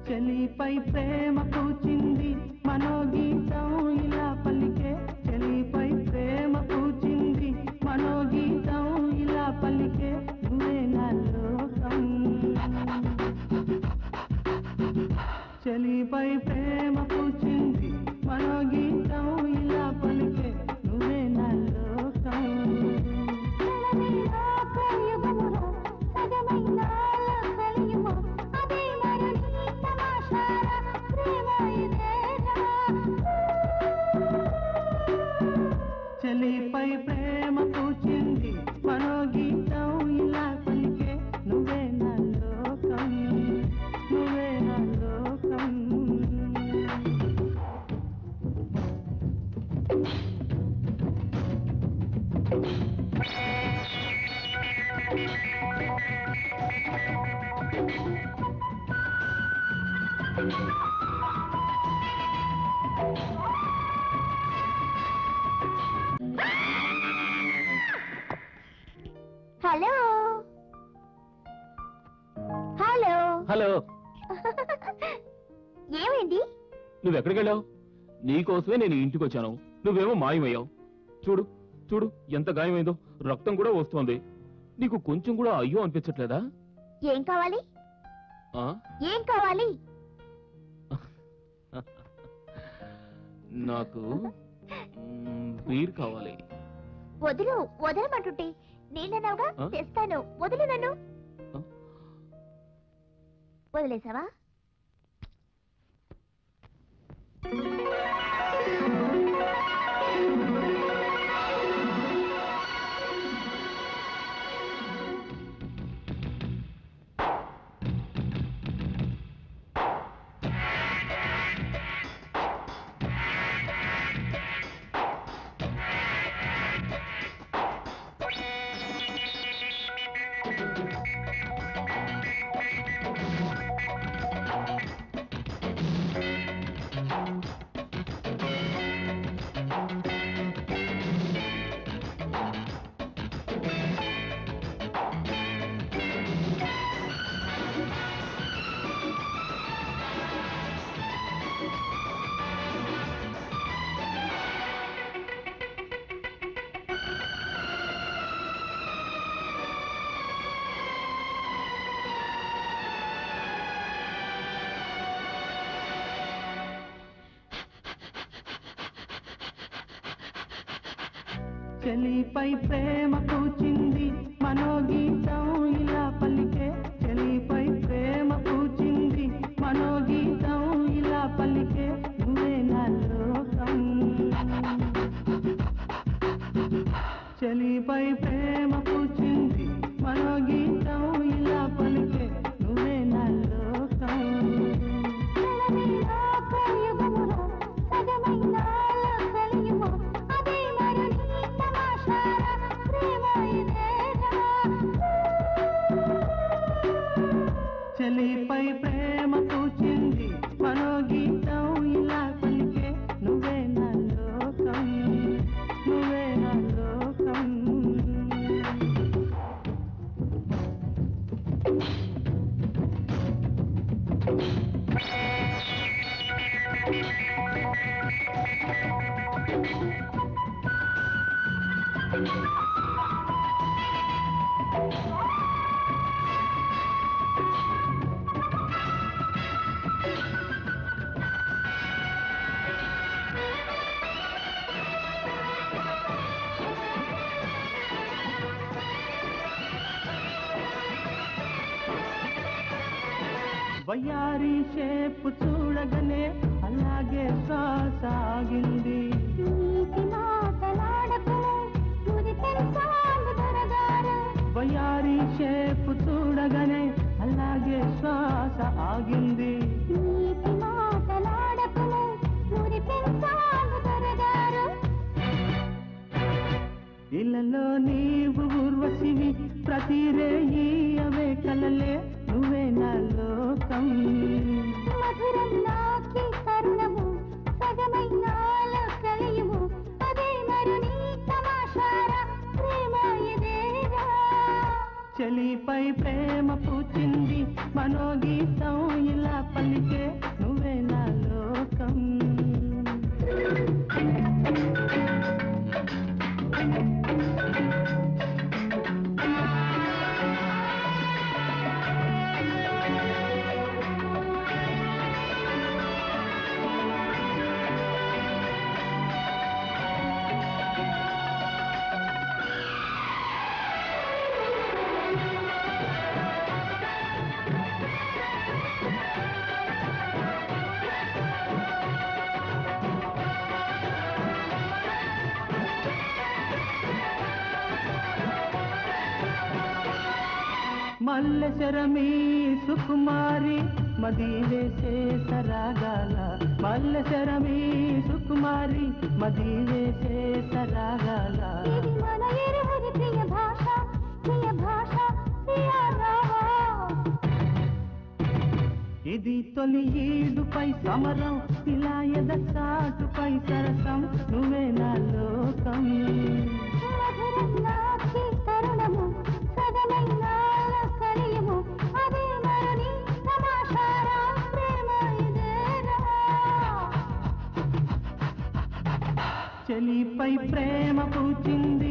చెలిపై ప్రేమ పూచింది మనోగీతం ఇలా పలికే చెలిపై ప్రేమ పూచింది మనోగీతం ఇలా పలికే నువ్వే నా లోకం చెలిపై ప్రేమ పూచింది మనోగీతం ఇలా పలికే నువ్వే నా లోకం చెలిపై ప్రేమ పూచింది మనోగీతం ఇలా పలికే నువ్వే నా లోకం నువ్వే నా లోకం హలో హలో హలో ఏమైంది నువ్వెక్కడికి వెళ్ళావు నీకోసమే నేను ఇంటికి వచ్చాను నువ్వేమో మాయమయ్యావు చూడు చూడు ఎంత గాయమైందో రక్తం కూడా వస్తోంది నీకు కొంచెం కూడా అయ్యో అనిపించట్లేదా ఏం కావాలి ఆ? ఏం కావాలి నాకు మ్, బీర్ కావాలి వదులు వదలమంటుంటే నేనన్నావుగా ఆ? తెస్తాను వదులు నన్ను ఆ? వదిలేసావా చెలిపై ప్రేమ పూచింది మనోగీతం ఇలా పలికే చెలిపై ప్రేమ పూచింది మనోగీతం ఇలా పలికే నువ్వే నా లోకం చెలిపై ప్రేమ పూచింది మనోగీతం ఇలా పలికే నువ్వే నా లోకం చెలిపై ప్రేమ పూచింది మనోగీతం ఇలా పలికే నువ్వే నా లోకం నువ్వే నా లోకం వయ్యారి షేపు చూడగానే అలాగే శ్వాస ఆగింది వయ్యారి షేపు చూడగానే అలాగే శ్వాస ఆగింది ఇళ్ళలో నీవు ఊర్వశివి ప్రతి రేయి అవే కలలే నువ్వే నా లోకం మధురం నాకి కరుణము సగమై నాలో కలియుము అదే మరు నీ తమాషారా ప్రేమ ఇదేరా చెలిపై ప్రేమ పూచింది మనోగీతం ఇలా పలికే నువ్వే నా లోకం మల్లె శరమీ సుకుమారి మది వేసే సరాగాల మల్లె శరమీ సుకుమారి మది వేసే సరాగాల ఇది మన ఇరువురి ప్రియ భాష ప్రియ భాష ప్రియ రావా ఇది తొలి ఈడుపై సమరం ఇలా ఎద చాటుపై సరసం నువ్వే నా లోకం మధురం నాకి తరుణము సగమైనాల కలియము అదే మరుని తమాషారా ప్రేమ ఇదేరా చెలిపై ప్రేమ పూచింది